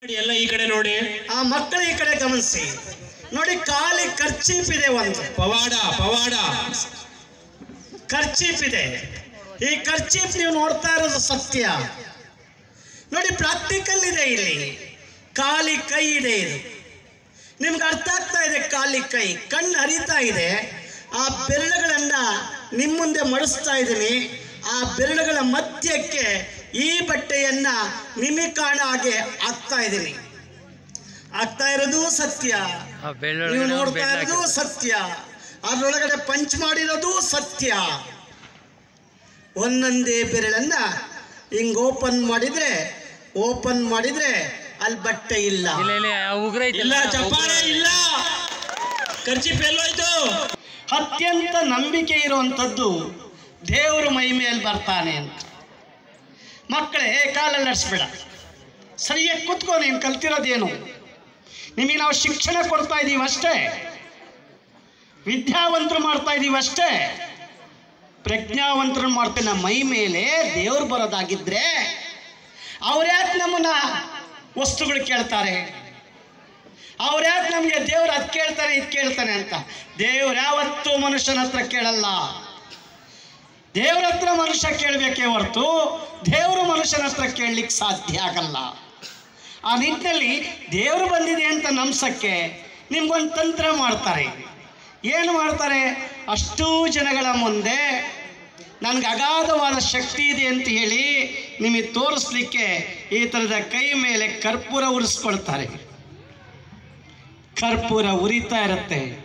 ಎಲ್ಲ ಈ ಕಡೆ ನೋಡಿ ಆ ಮಕ್ಕಳ ಈ ಕಡೆ ಗಮನಿಸಿ ನೋಡಿ ಖಾಲಿ ಖರ್ಚೀಪ್ ಇದೆ ಒಂದು ಪವಾಡ ಪವಾಡ ಖರ್ಚೀಪ್ ಇದೆ ಈ ಖರ್ಚೀಪ್ ನೀವು ನೋಡ್ತಾ ಇರೋದು ಸತ್ಯ ನೋಡಿ ಪ್ರಾಕ್ಟಿಕಲ್ ಇದೆ ಇಲ್ಲಿ ಖಾಲಿ ಕೈ ಇದೆ ಇದು ನಿಮ್ಗೆ ಅರ್ಥ ಆಗ್ತಾ ಇದೆ ಖಾಲಿ ಕೈ ಕಣ್ಣು ಹರಿತಾ ಇದೆ ಆ ಬೆರಳುಗಳನ್ನ ನಿಮ್ಮ ಮುಂದೆ ಮಡಿಸ್ತಾ ಇದ್ದೀನಿ ಆ ಬೆರಳುಗಳ ಮಧ್ಯಕ್ಕೆ ಈ ಬಟ್ಟೆಯನ್ನ ನಿಮಗೆ ಕಾಣ ಹಾಗೆ ಹಾಕ್ತಾ ಇದ್ದೀನಿ ಆಗ್ತಾ ಇರೋದು ಸತ್ಯ ಆ ನೀವು ಬೆಳ್ಳೊಳಗಡೆ ನೋಡ್ತಾ ಬೆಳ್ಳ ಇರೋದು ಸತ್ಯ ಅದ್ರೊಳಗಡೆ ಪಂಚ್ ಮಾಡಿರೋದು ಸತ್ಯ ಒಂದೊಂದೇ ಬೆರಳನ್ನ ಹಿಂಗ್ ಓಪನ್ ಮಾಡಿದ್ರೆ ಓಪನ್ ಮಾಡಿದ್ರೆ ಅಲ್ಲಿ ಬಟ್ಟೆ ಇಲ್ಲ ಇಲ್ಲ ಇಲ್ಲ ಆ ಉಗ್ರ ಐತಲ್ಲ, ಇಲ್ಲ ಉಗ್ರ. ಚಪ್ಪಾಳೆ ಇಲ್ಲ ಖರ್ಚಿಪ್ ಎಲ್ಲೋಯ್ತು ಅತ್ಯಂತ ನಂಬಿಕೆ ಇರುವಂಥದ್ದು ದೇವರು ಮೈ ಮೇಲೆ ಬರ್ತಾನೆ ಅಂತ ಮಕ್ಕಳೇ ಕಾಲಲ್ಲಿ ನಡೆಸ್ಬೇಡ ಸರಿಯಾಗಿ ಕೂತ್ಕೋ ನೀನು ಕಲ್ತಿರೋದೇನು ನಿಮಗೆ ನಾವು ಶಿಕ್ಷಣ ಕೊಡ್ತಾ ಇದ್ದೀವಿ ಅಷ್ಟೇ ವಿದ್ಯಾವಂತರು ಮಾಡ್ತಾ ಇದ್ದೀವಿ ಅಷ್ಟೇ ಪ್ರಜ್ಞಾವಂತರು ಮಾಡ್ತೇನೆ ನಮ್ಮ ಮೈ ಮೇಲೆ ದೇವ್ರು ಬರೋದಾಗಿದ್ರೆ ಅವ್ರ್ಯಾಕೆ ನಮ್ಮನ್ನ ವಸ್ತುಗಳು ಕೇಳ್ತಾರೆ ಅವ್ರ್ಯಾಕೆ ನಮಗೆ ದೇವ್ರು ಅದು ಕೇಳ್ತಾನೆ ಇದು ಕೇಳ್ತಾನೆ ಅಂತ ದೇವ್ರು ಯಾವತ್ತೂ ಮನುಷ್ಯನ ಹತ್ರ ಕೇಳಲ್ಲ ದೇವ್ರ ಹತ್ರ ಮನುಷ್ಯ ಕೇಳಬೇಕೇ ಹೊರತು ದೇವರು ಮನುಷ್ಯನ ಹತ್ರ ಕೇಳಲಿಕ್ಕೆ ಸಾಧ್ಯ ಆಗಲ್ಲ ಆ ನಿಟ್ಟಿನಲ್ಲಿ ದೇವರು ಬಂದಿದೆ ಅಂತ ನಂಬ್ಸಕ್ಕೆ ನಿಮ್ಗೊಂದು ತಂತ್ರ ಮಾಡ್ತಾರೆ ಏನು ಮಾಡ್ತಾರೆ ಅಷ್ಟೂ ಜನಗಳ ಮುಂದೆ ನನಗೆ ಅಗಾಧವಾದ ಶಕ್ತಿ ಇದೆ ಅಂತ ಹೇಳಿ ನಿಮಗೆ ತೋರಿಸ್ಲಿಕ್ಕೆ ಈ ಥರದ ಕೈ ಮೇಲೆ ಕರ್ಪೂರ ಉರಿಸ್ಕೊಳ್ತಾರೆ ಕರ್ಪೂರ ಉರಿತಾ ಇರುತ್ತೆ